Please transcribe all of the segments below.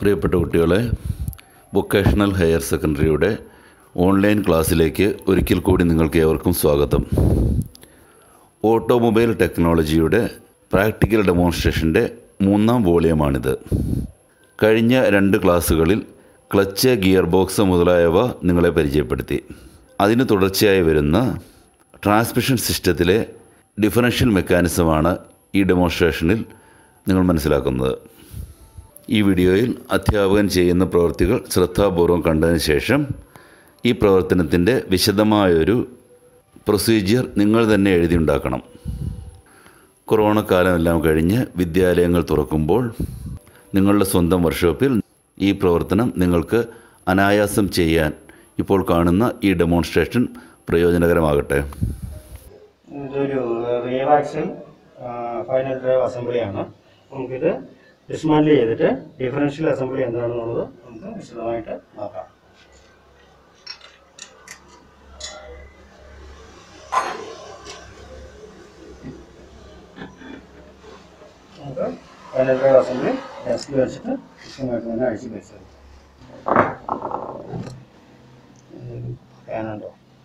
പ്രിയപ്പെട്ട കുട്ടികളെ vocational higher സെക്കൻഡറിയുടെ online ക്ലാസ്സിലേക്ക് ഒരിക്കൽ കൂടി നിങ്ങൾക്ക് ഏവർക്കും സ്വാഗതം ഓട്ടോമൊബൈൽ ടെക്നോളജിയുടെ പ്രാക്ടിക്കൽ ഡെമോൺസ്ട്രേഷൻ്റെ മൂന്നാം വോളിയമാണിത് കഴിഞ്ഞ രണ്ട് ക്ലാസ്സുകളിൽ ക്ലച്ച് ഗിയർ ബോക്സ് മുതലായവ നിങ്ങളെ പരിചയപ്പെടുത്തി അതിന് തുടർച്ചയായി വരുന്ന ട്രാൻസ്മിഷൻ സിസ്റ്റത്തിലെ ഡിഫറൻഷ്യൽ മെക്കാനിസമാണ് ഈ ഡെമോൺസ്ട്രേഷനിൽ നിങ്ങൾ മനസ്സിലാക്കുന്നത് ഈ വീഡിയോയിൽ അധ്യാപകൻ ചെയ്യുന്ന പ്രവൃത്തികൾ ശ്രദ്ധാപൂർവം കണ്ടതിന് ശേഷം ഈ പ്രവർത്തനത്തിൻ്റെ വിശദമായൊരു പ്രൊസീജിയർ നിങ്ങൾ തന്നെ എഴുതിയുണ്ടാക്കണം കൊറോണ കാലമെല്ലാം കഴിഞ്ഞ് വിദ്യാലയങ്ങൾ തുറക്കുമ്പോൾ നിങ്ങളുടെ സ്വന്തം വർക്ക്ഷോപ്പിൽ ഈ പ്രവർത്തനം നിങ്ങൾക്ക് അനായാസം ചെയ്യാൻ ഇപ്പോൾ കാണുന്ന ഈ ഡെമോൺസ്ട്രേഷൻ പ്രയോജനകരമാകട്ടെ ഇതൊരു റിയൽ ആക്സിൽ ഫൈനൽ ഡ്രൈവ് അസംബ്ലിയാണ് നമുക്കിത് ഡിസ്മാൻഡിൽ ചെയ്തിട്ട് ഡിഫറൻഷ്യൽ അസംബ്ലി എന്താണെന്നുള്ളത് നമുക്ക് വിശദമായിട്ട് നോക്കാം നമുക്ക് ഫൈനൽ ഡ്രൈവ് അസംബ്ലി ഡെസ്കിൽ വെച്ചിട്ട് വിശദമായിട്ട് തന്നെ അഴിച്ചു വെച്ചത് ഫാനുണ്ടോ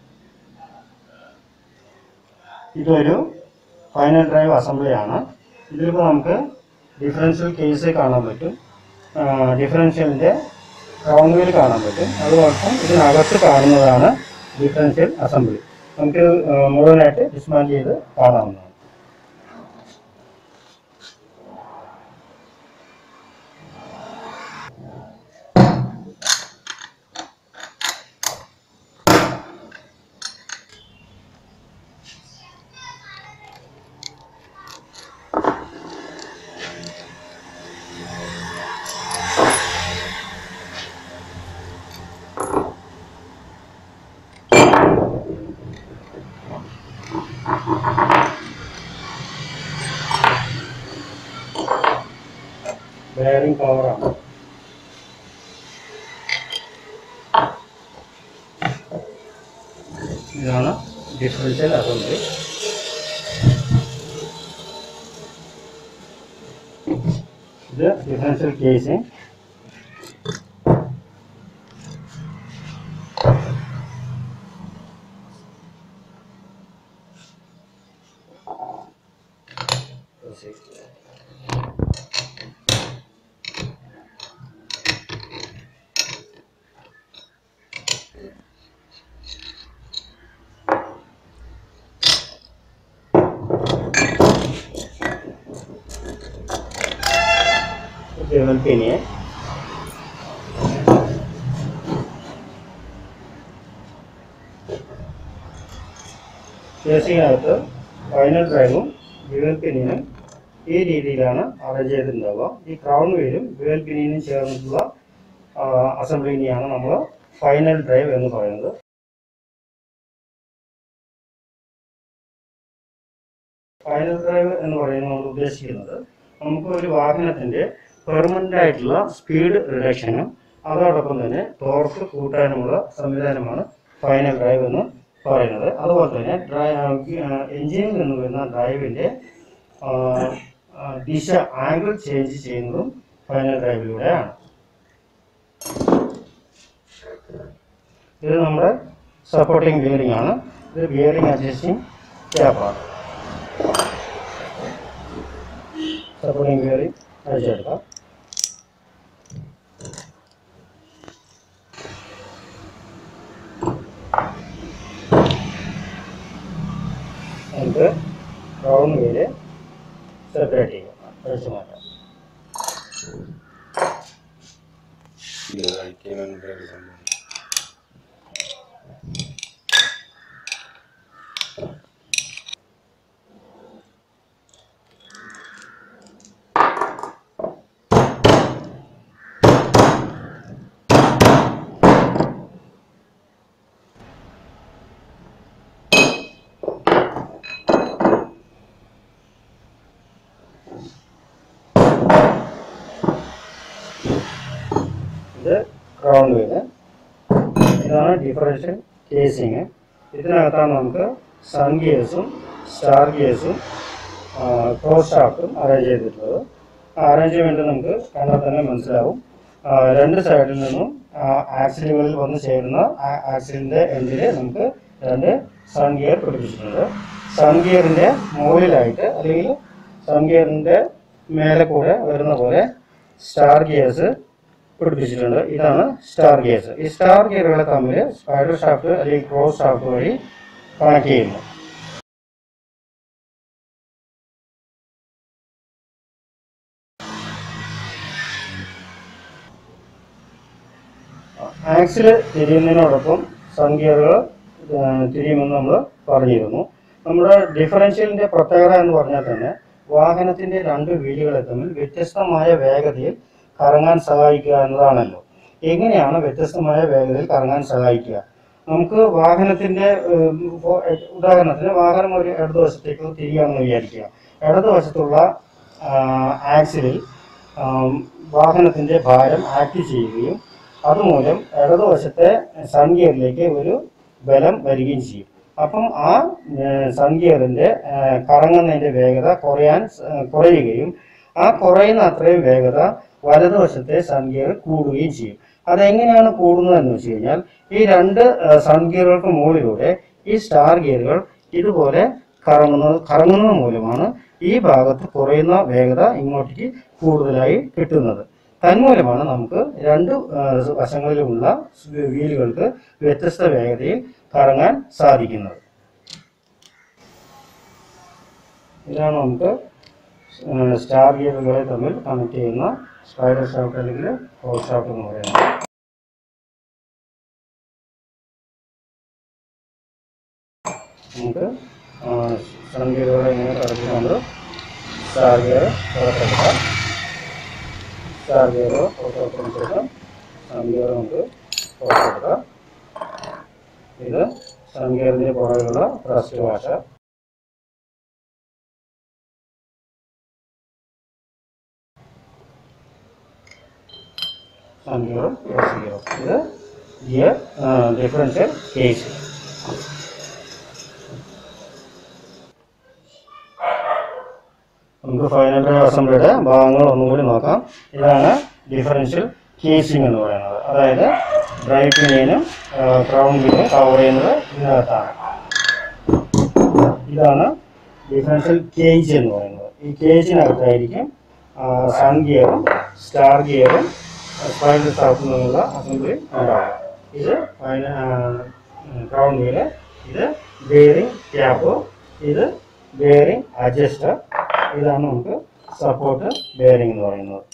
ഇതൊരു ഫൈനൽ ഡ്രൈവ് അസംബ്ലിയാണ് ഇതിലിപ്പോൾ നമുക്ക് ഡിഫറൻഷ്യൽ കേസ് കാണാൻ പറ്റും ഡിഫറൻഷ്യലിൻ്റെ റൗണ്ട് വീൽ കാണാൻ പറ്റും അതുപോലെ ഇതിനകത്ത് കാണുന്നതാണ് ഡിഫറൻഷ്യൽ അസംബ്ലി നമുക്ക് ആ, മുഴുവനായിട്ട് ഡിസ്മാൻഡ് ചെയ്ത് കാണാവുന്നതാണ് ബെയറിംഗ് പവറാണ് ഇതാണ് ഡിഫറൻഷ്യൽ അസംബ്ലി ഇത് ഡിഫറൻഷ്യൽ കേസിംഗ് ഡെവലപ്പിനെ കേസിനകത്ത് ഫൈനൽ ഡ്രൈവും ഡ്യുവൽ പിന്നിനും ഈ രീതിയിലാണ് അറേഞ്ച് ചെയ്തിട്ടുണ്ടാവുക ഈ ക്രൗൺ വീലും ഡ്യുവൽ പിന്നിനും ചേർന്നിട്ടുള്ള അസംബ്ലിനെയാണ് നമ്മൾ ഫൈനൽ ഡ്രൈവ് എന്ന് പറയുന്നത് ഫൈനൽ ഡ്രൈവ് എന്ന് പറയുന്നത് നമ്മൾ ഉദ്ദേശിക്കുന്നത് നമുക്ക് ഒരു വാഹനത്തിന്റെ പെർമനന്റ് ആയിട്ടുള്ള സ്പീഡ് റിഡക്ഷനും അതോടൊപ്പം തന്നെ ടോർക്ക് കൂട്ടാനുമുള്ള സംവിധാനമാണ് ഫൈനൽ ഡ്രൈവ് എന്ന് പറയുന്നത് അതുപോലെ തന്നെ ഡ്രൈ എഞ്ചിനിൽ നിന്ന് വരുന്ന ഡ്രൈവിന്റെ ആ, ആ, ദിശ ആംഗിൾ ചേഞ്ച് ചെയ്യുന്നതും ഫൈനൽ ഡ്രൈവിലൂടെയാണ് ഇത് നമ്മുടെ സപ്പോർട്ടിംഗ് ബിയറിംഗ് ആണ് ഇത് ബിയറിംഗ് അഡ്ജസ്റ്റിംഗ് ക്യാപ്പാണ് സപ്പോർട്ടിംഗ് ബിയറിംഗ് അഴിച്ചെടുക്കാം നമുക്ക് റൗണ്ട് വീല് സെപ്പറേറ്റ് ചെയ്യാം അഴിച്ചു മാറ്റാം ഇത് ക്രൗൺ വീല് ഇതാണ് ഡിഫറൻഷ്യൽ കേസിങ് ഇതിനകത്താണ് നമുക്ക് സൺ ഗിയേഴ്സും സ്റ്റാർ ഗിയേഴ്സും ക്രോസ് ഷാഫ്റ്റും അറേഞ്ച് ചെയ്തിട്ടുള്ളത് ആ അറേഞ്ച്മെൻറ്റ് നമുക്ക് കണ്ടാൽ തന്നെ മനസ്സിലാവും ആ, രണ്ട് സൈഡിൽ നിന്നും ആക്സിലുകളിൽ വന്ന് ചേരുന്ന ആക്സിലിന്റെ എൻഡിൽ നമുക്ക് രണ്ട് സൺ ഗിയർ പിടിപ്പിച്ചിട്ടുണ്ട് സൺ ഗിയറിന്റെ മുകളിലായിട്ട് അല്ലെങ്കിൽ സൺ ഗിയറിന്റെ മേലെ കൂടെ വരുന്ന പോലെ സ്റ്റാർ ഗിയേഴ്സ് പിടിപ്പിച്ചിട്ടുണ്ട് ഇതാണ് സ്റ്റാർ ഗിയേഴ്സ് ഈ സ്റ്റാർ ഗിയറുകളെ തമ്മിൽ സ്പൈഡർ ഷാഫ്റ്റ് അല്ലെങ്കിൽ ക്രോസ് ഷാഫ്റ്റ് വഴി കണക്ട് ചെയ്യുന്നു ആക്സില് തിരിയുന്നതിനോടൊപ്പം സംഖ്യകൾ തിരിയുമെന്ന് നമ്മൾ പറഞ്ഞിരുന്നു നമ്മുടെ ഡിഫറൻഷ്യലിന്റെ പ്രത്യേകത എന്ന് പറഞ്ഞാൽ തന്നെ വാഹനത്തിന്റെ രണ്ട് വീലുകളെ തമ്മിൽ വ്യത്യസ്തമായ വേഗതയിൽ കറങ്ങാൻ സഹായിക്കുക എന്നതാണല്ലോ എങ്ങനെയാണ് വ്യത്യസ്തമായ വേഗതയിൽ കറങ്ങാൻ സഹായിക്കുക നമുക്ക് വാഹനത്തിന്റെ ഉം, ഇപ്പോ ഉദാഹരണത്തിന് വാഹനം ഒരു ഇടതുവശത്തേക്ക് തിരിയുകയാണെന്ന് വിചാരിക്കുക ഇടതുവശത്തുള്ള ആക്സിലിൽ ആം, വാഹനത്തിന്റെ ഭാരം ആക്ട് ചെയ്യുകയും അതുമൂലം ഇടതുവശത്തെ സൺ ഗിയറിലേക്ക് ഒരു ബലം വരികയും ചെയ്യും അപ്പം ആ സൺ ഗിയറിന്റെ കറങ്ങുന്നതിന്റെ വേഗത കുറയാൻ സ- കുറയുകയും ആ കുറയുന്ന അത്രയും വേഗത വലതുവശത്തെ സൺ ഗിയർ കൂടുകയും ചെയ്യും അതെങ്ങനെയാണ് കൂടുന്നത് എന്ന് വെച്ച് കഴിഞ്ഞാൽ ഈ രണ്ട് സൺ ഗിയറുകൾക്ക് മുകളിലൂടെ ഈ സ്റ്റാർ ഗിയറുകൾ ഇതുപോലെ കറങ്ങുന്നത് കറങ്ങുന്നത് മൂലമാണ് ഈ ഭാഗത്ത് കുറയുന്ന വേഗത ഇങ്ങോട്ടേക്ക് കൂടുതലായി കിട്ടുന്നത് തന്മൂലമാണ് നമുക്ക് രണ്ട് ആ, വശങ്ങളിലുമുള്ള വീലുകൾക്ക് വ്യത്യസ്ത വേഗതയിൽ കറങ്ങാൻ സാധിക്കുന്നത് ഇതാണ് നമുക്ക് ആ, സ്റ്റാർ ഗിയറുകളെ തമ്മിൽ കണക്ട് ചെയ്യുന്ന സ്പൈഡർ ഷാഫ്റ്റ് അല്ലെങ്കിൽ ക്രോസ് ഷാഫ്റ്റ് എന്ന് പറയുന്നത് നമുക്ക് സൺ ഗിയറുകളെ ഇങ്ങനെ കറക്കിക്കൊണ്ട് സ്റ്റാർ ഗിയർ പുറത്തെടുക്കാം സ്റ്റാർ ഗിയർ പുറത്തെടുത്തതിന് ശേഷം സൺ ഗിയർ നമുക്ക് പുറത്തെടുക്കാം ഇത് സൺ ഗിയറിൻ്റെ പുറകിലുള്ള ത്രസ്റ്റ് ഭാഷ സൺ ഗിയറും ക്രോസ് ഗിയറും ഇത് ഗിയർ ഡിഫറൻഷ്യൽ കേസ് നമുക്ക് ഫൈനൽ ഡ്രൈവ് അസംബ്ലിയുടെ ഭാഗങ്ങൾ ഒന്നും കൂടി നോക്കാം ഇതാണ് ഡിഫറൻഷ്യൽ കേസിംഗ് എന്ന് പറയുന്നത് അതായത് ഡ്രൈവ് പിനിയനും ക്രൗൺ വീലും കവർ ചെയ്യുന്നത് ഇതിനകത്താണ് ഇതാണ് ഡിഫറൻഷ്യൽ കേജ് എന്ന് പറയുന്നത് ഈ കേജിനകത്തായിരിക്കും സൺ ഗിയറും സ്റ്റാർ ഗിയറും സ്പൈഡർ സ്റ്റോപ്പിൽ നിന്നുള്ള അസംബ്ലി ഉണ്ടാവുക ഇത് ക്രൗൺ വീല് ഇത് ബെയറിംഗ് ക്യാപ്പ് ഇത് ബെയറിംഗ് അഡ്ജസ്റ്റർ ഇതാണ് നമുക്ക് സപ്പോർട്ട് ബെയറിംഗ് എന്ന് പറയുന്നത്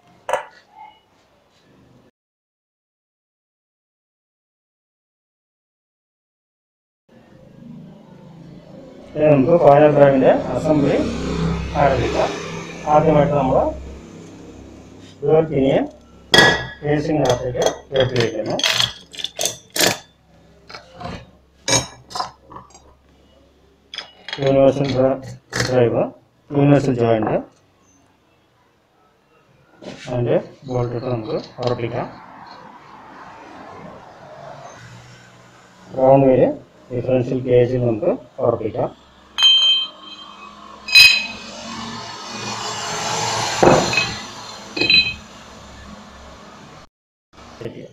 ഇനി നമുക്ക് ഫൈനൽ ഡ്രൈവിന്റെ അസംബ്ലി ആരംഭിക്കാം ആദ്യമായിട്ട് നമ്മൾ ഡുവൽ പിനിയെ കേസിങ്ങിനകത്തേക്ക് കയറ്റി വയ്ക്കുന്നു യൂണിവേഴ്സൽ ഡ്രൈവ് യൂണിവേഴ്സൽ ജോയിന്റ് അതിൻ്റെ ബോൾട്ടിട്ട് നമുക്ക് ഉറപ്പിക്കാം റൗണ്ട് വീല് ഡിഫറൻഷ്യൽ ഗേജിൽ നമുക്ക് ഉറപ്പിക്കാം ശരി.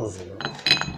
ക്ലോസ് ചെയ്യണം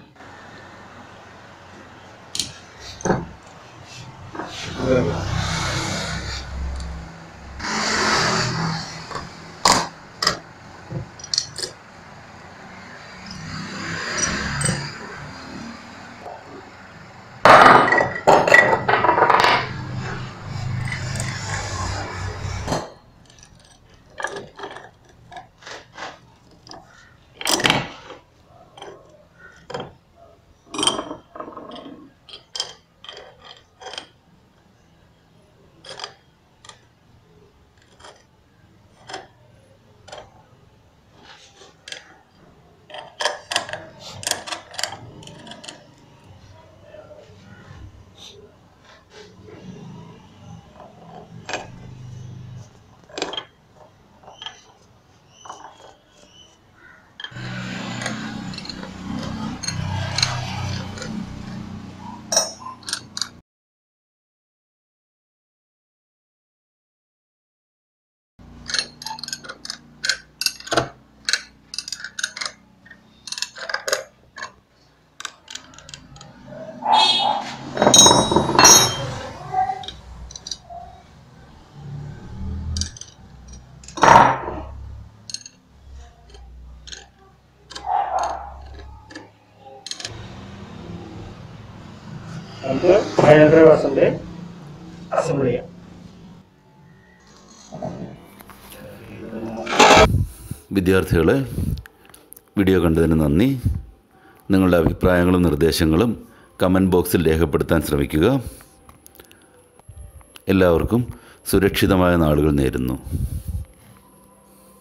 നമുക്ക് ഫൈനൽ ഡ്രൈവ് അസംബ്ലി അസംബിൾ ചെയ്യാം വിദ്യാർത്ഥികളെ വീഡിയോ കണ്ടതിന് നന്ദി നിങ്ങളുടെ അഭിപ്രായങ്ങളും നിർദ്ദേശങ്ങളും കമൻറ്റ് ബോക്സിൽ രേഖപ്പെടുത്താൻ ശ്രമിക്കുക എല്ലാവർക്കും സുരക്ഷിതമായ നാളുകൾ നേരുന്നു